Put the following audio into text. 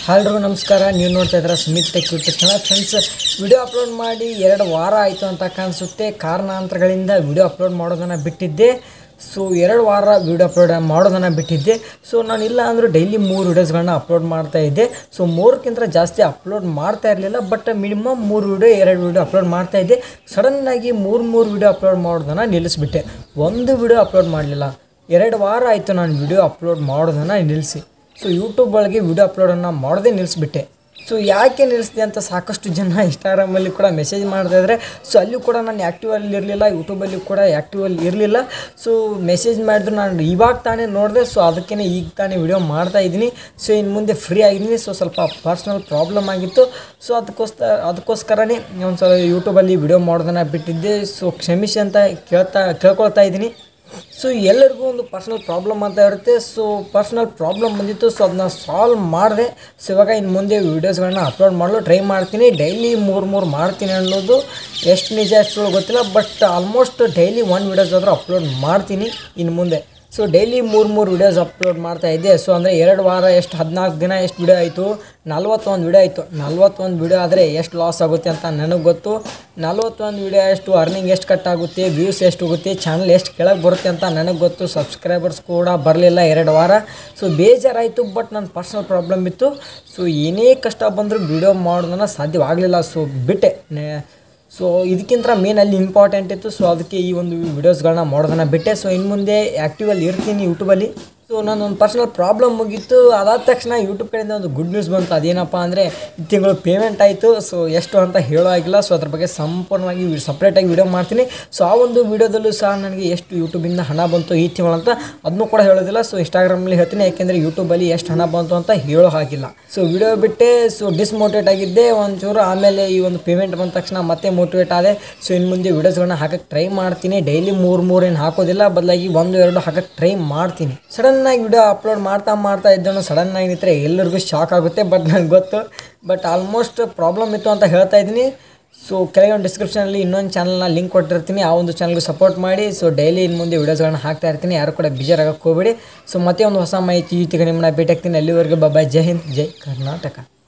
ಎಲ್ರಿಗೂ ನಮಸ್ಕಾರ ನೀವು ನೋಡ್ತಾ ಇದ್ದೀರಾ Sumit tech YouTube channel friends video upload ಮಾಡಿ ಎರಡು ವಾರ ಆಯಿತು ಅಂತ ಕಾಣಿಸುತ್ತೆ ಕಾರಣಾಂತರಗಳಿಂದ ವಿಡಿಯೋ ಅಪ್ಲೋಡ್ ಮಾಡೋದನ್ನು ಬಿಟ್ಟಿದ್ದೆ ಸೊ ಎರಡು ವಾರ ವಿಡಿಯೋ ಅಪ್ಲೋಡ್ ಮಾಡೋದನ್ನು ಬಿಟ್ಟಿದ್ದೆ ಸೊ ನಾನು ಇಲ್ಲ ಅಂದರೂ ಡೈಲಿ ಮೂರು ವೀಡಿಯೋಸ್ಗಳನ್ನ ಅಪ್ಲೋಡ್ ಮಾಡ್ತಾ ಇದ್ದೆ ಸೊ ಮೂರಕ್ಕಿಂತ ಜಾಸ್ತಿ ಅಪ್ಲೋಡ್ ಮಾಡ್ತಾ ಇರಲಿಲ್ಲ ಬಟ್ ಮಿನಿಮಮ್ ಮೂರು ವೀಡಿಯೋ ಎರಡು ವೀಡಿಯೋ ಅಪ್ಲೋಡ್ ಮಾಡ್ತಾ ಇದ್ದೆ ಸಡನ್ನಾಗಿ ಮೂರು ಮೂರು ವೀಡಿಯೋ ಅಪ್ಲೋಡ್ ಮಾಡೋದನ್ನು ನಿಲ್ಲಿಸ್ಬಿಟ್ಟೆ ಒಂದು ವೀಡಿಯೋ ಅಪ್ಲೋಡ್ ಮಾಡಲಿಲ್ಲ ಎರಡು ವಾರ ಆಯಿತು ನಾನು ವಿಡಿಯೋ ಅಪ್ಲೋಡ್ ಮಾಡೋದನ್ನು ನಿಲ್ಲಿಸಿ ಸೊ ಯೂಟ್ಯೂಬ್ ಒಳಗೆ ವಿಡಿಯೋ ಅಪ್ಲೋಡನ್ನು ಮಾಡೋದೇ ನಿಲ್ಲಿಸ್ಬಿಟ್ಟೆ ಸೊ ಯಾಕೆ ನಿಲ್ಲಿಸಿದೆ ಅಂತ ಸಾಕಷ್ಟು ಜನ ಇನ್ಸ್ಟಾಗ್ರಾಮಲ್ಲಿ ಕೂಡ ಮೆಸೇಜ್ ಮಾಡ್ತಾ ಇದ್ದಾರೆ ಸೊ ಅಲ್ಲೂ ಕೂಡ ನಾನು ಆ್ಯಕ್ಟಿವಲ್ಲಿ ಇರಲಿಲ್ಲ ಯೂಟ್ಯೂಬಲ್ಲಿ ಕೂಡ ಆ್ಯಕ್ಟಿವಲ್ಲಿ ಇರಲಿಲ್ಲ ಸೊ ಮೆಸೇಜ್ ಮಾಡಿದ್ರು ನಾನು ಇವಾಗ ತಾನೇ ನೋಡಿದೆ ಸೊ ಅದಕ್ಕೇ ಈಗ ತಾನೇ ವಿಡಿಯೋ ಮಾಡ್ತಾ ಇದ್ದೀನಿ ಸೊ ಇನ್ನು ಮುಂದೆ ಫ್ರೀ ಆಗಿದ್ದೀನಿ ಸೊ ಸ್ವಲ್ಪ ಪರ್ಸ್ನಲ್ ಪ್ರಾಬ್ಲಮ್ ಆಗಿತ್ತು ಸೊ ಅದಕ್ಕೋಸ್ಕರ ಅದಕ್ಕೋಸ್ಕರನೇ ಒಂದು ಸಲ ಯೂಟ್ಯೂಬಲ್ಲಿ ವಿಡಿಯೋ ಮಾಡೋದನ್ನು ಬಿಟ್ಟಿದ್ದೆ ಸೊ ಕ್ಷಮಿಸಿ ಅಂತ ಕೇಳ್ತಾ ಕೇಳ್ಕೊಳ್ತಾ ಇದ್ದೀನಿ ಸೊ ಎಲ್ಲರಿಗೂ ಒಂದು ಪರ್ಸ್ನಲ್ ಪ್ರಾಬ್ಲಮ್ ಅಂತ ಇರುತ್ತೆ ಸೊ ಪರ್ಸ್ನಲ್ ಪ್ರಾಬ್ಲಮ್ ಬಂದಿತ್ತು ಸೊ ಅದನ್ನ ಸಾಲ್ವ್ ಮಾಡಿದೆ ಸೊ ಇವಾಗ ಇನ್ನು ಮುಂದೆ ವೀಡಿಯೋಸ್ಗಳನ್ನ ಅಪ್ಲೋಡ್ ಮಾಡಲು ಟ್ರೈ ಮಾಡ್ತೀನಿ ಡೈಲಿ ಮೂರು ಮೂರು ಮಾಡ್ತೀನಿ ಅನ್ನೋದು ಎಷ್ಟು ನಿಜ ಎಷ್ಟು ಗೊತ್ತಿಲ್ಲ but almost daily one videos ಆದರೂ ಅಪ್ಲೋಡ್ ಮಾಡ್ತೀನಿ ಇನ್ನು ಮುಂದೆ ಸೊ ಡೈಲಿ ಮೂರು ಮೂರು ವೀಡಿಯೋಸ್ ಅಪ್ಲೋಡ್ ಮಾಡ್ತಾ ಇದ್ದೆ ಸೊ ಅಂದರೆ ಎರಡು ವಾರ ಎಷ್ಟು ಹದಿನಾಲ್ಕು ದಿನ ಎಷ್ಟು ವಿಡಿಯೋ ಆಯಿತು ನಲ್ವತ್ತೊಂದು ವಿಡಿಯೋ ಆಯಿತು ನಲ್ವತ್ತೊಂದು ವಿಡಿಯೋ ಆದರೆ ಎಷ್ಟು ಲಾಸ್ ಆಗುತ್ತೆ ಅಂತ ನನಗೆ ಗೊತ್ತು ನಲ್ವತ್ತೊಂದು ವಿಡಿಯೋ ಎಷ್ಟು ಅರ್ನಿಂಗ್ ಎಷ್ಟು ಕಟ್ ಆಗುತ್ತೆ ವ್ಯೂಸ್ ಎಷ್ಟು ಹೋಗುತ್ತೆ ಚಾನಲ್ ಎಷ್ಟು ಕೆಳಗೆ ಬರುತ್ತೆ ಅಂತ ನನಗೆ ಗೊತ್ತು ಸಬ್ಸ್ಕ್ರೈಬರ್ಸ್ ಕೂಡ ಬರಲಿಲ್ಲ ಎರಡು ವಾರ ಸೊ ಬೇಜಾರಾಯಿತು ಬಟ್ ನನ್ನ ಪರ್ಸ್ನಲ್ ಪ್ರಾಬ್ಲಮ್ ಇತ್ತು ಸೊ ಏನೇ ಕಷ್ಟ ಬಂದರೂ ವಿಡಿಯೋ ಮಾಡೋದನ್ನು ಸಾಧ್ಯವಾಗಲಿಲ್ಲ ಸೊ ಬಿಟ್ಟೆ ನೆ- ಸೊ ಇದಕ್ಕಿಂತ ಮೇನ್ ಅಲ್ಲಿ ಇಂಪಾರ್ಟೆಂಟ್ ಇತ್ತು ಸೊ ಅದಕ್ಕೆ ಈ ಒಂದು ವೀಡಿಯೋಸ್ಗಳನ್ನ ಮಾಡೋದನ್ನು ಬಿಟ್ಟೆ ಸೊ ಇನ್ನು ಮುಂದೆ ಆ್ಯಕ್ಟಿವಲ್ಲಿ ಇರ್ತೀನಿ ಯೂಟ್ಯೂಬಲ್ಲಿ ಸೊ ನನ್ನೊಂದು ಪರ್ಸನಲ್ ಪ್ರಾಬ್ಲಮ್ ಮುಗೀತು ಅದಾದ ತಕ್ಷಣ ಯೂಟ್ಯೂಬ್ ಕಡೆಯಿಂದ ಒಂದು ಗುಡ್ ನ್ಯೂಸ್ ಬಂತು ಅದೇನಪ್ಪ ಅಂದರೆ ಈ ತಿಂಗಳು ಪೇಮೆಂಟ್ ಆಯಿತು ಸೊ ಎಷ್ಟು ಅಂತ ಹೇಳೋ ಆಗಿಲ್ಲ ಸೊ ಅದ್ರ ಬಗ್ಗೆ ಸಂಪೂರ್ಣವಾಗಿ ಸಪ್ರೇಟಾಗಿ ವಿಡಿಯೋ ಮಾಡ್ತೀನಿ ಸೊ ಆ ಒಂದು ವಿಡಿಯೋದಲ್ಲೂ ಸಹ ನನಗೆ ಎಷ್ಟು ಯೂಟ್ಯೂಬಿಂದ ಹಣ ಬಂತು ಈ ತಿಂಗಳು ಅಂತ ಅದನ್ನೂ ಕೂಡ ಹೇಳೋದಿಲ್ಲ ಸೊ ಇನ್ಸ್ಟಾಗ್ರಾಮಲ್ಲಿ ಹೇಳ್ತೀನಿ ಯಾಕೆಂದರೆ ಯೂಟ್ಯೂಬಲ್ಲಿ ಎಷ್ಟು ಹಣ ಬಂತು ಅಂತ ಹೇಳೋ ಹಾಗಿಲ್ಲ ಸೊ ವಿಡಿಯೋ ಬಿಟ್ಟೆ ಸೊ ಡಿಸ್ಮೋಟಿವೇಟ್ ಆಗಿದ್ದೆ ಒಂಚೂರು ಆಮೇಲೆ ಈ ಒಂದು ಪೇಮೆಂಟ್ ಬಂದ ತಕ್ಷಣ ಮತ್ತೆ ಮೋಟಿವೇಟ್ ಆದೆ ಸೊ ಇನ್ನು ಮುಂದೆ ವೀಡಿಯೋಸ್ಗಳನ್ನ ಹಾಕಕ್ಕೆ ಟ್ರೈ ಮಾಡ್ತೀನಿ ಡೈಲಿ ಮೂರು ಮೂರು ಏನು ಹಾಕೋದಿಲ್ಲ ಬದಲಾಗಿ ಒಂದು ಎರಡು ಹಾಕಕ್ಕೆ ಟ್ರೈ ಮಾಡ್ತೀನಿ ಸಡನ್ನಾಗಿ ವಿಡಿಯೋ ಅಪ್ಲೋಡ್ ಮಾಡ್ತಾ ಮಾಡ್ತಾ ಇದ್ದನು ಸಡನ್ನಾಗಿ ನಿಂತರೆ ಎಲ್ಲರಿಗೂ ಶಾಕ್ ಆಗುತ್ತೆ ಬಟ್ ನನಗೆ ಗೊತ್ತು ಬಟ್ ಆಲ್ಮೋಸ್ಟ್ ಪ್ರಾಬ್ಲಮ್ ಇತ್ತು ಅಂತ ಹೇಳ್ತಾ ಇದ್ದೀನಿ ಸೊ ಕೆಳಗೆ ಒಂದು ಡಿಸ್ಕ್ರಿಪ್ಷನಲ್ಲಿ ಇನ್ನೊಂದು ಚಾನಲ್ನ ಲಿಂಕ್ ಕೊಟ್ಟಿರ್ತೀನಿ ಆ ಒಂದು ಚಾನಲ್ಗೆ ಸಪೋರ್ಟ್ ಮಾಡಿ ಸೊ ಡೈಲಿ ಇನ್ನು ಮುಂದೆ ವೀಡಿಯೋಸ್ಗಳನ್ನ ಹಾಕ್ತಾ ಇರ್ತೀನಿ ಯಾರು ಕೂಡ ಬೇಜಾರಾಗಕ್ಕೆ ಹೋಗಬೇಡಿ ಸೊ ಮತ್ತೆ ಒಂದು ಹೊಸ ಮಾಹಿತಿ ಜೊತೆಗೆ ನಿಮ್ಮನ್ನ ಭೇಟಿ ಆಗ್ತೀನಿ ಅಲ್ಲಿವರೆಗೂ ಬಾಬಾ ಜೈ ಹಿಂದ್ ಜೈ ಕರ್ನಾಟಕ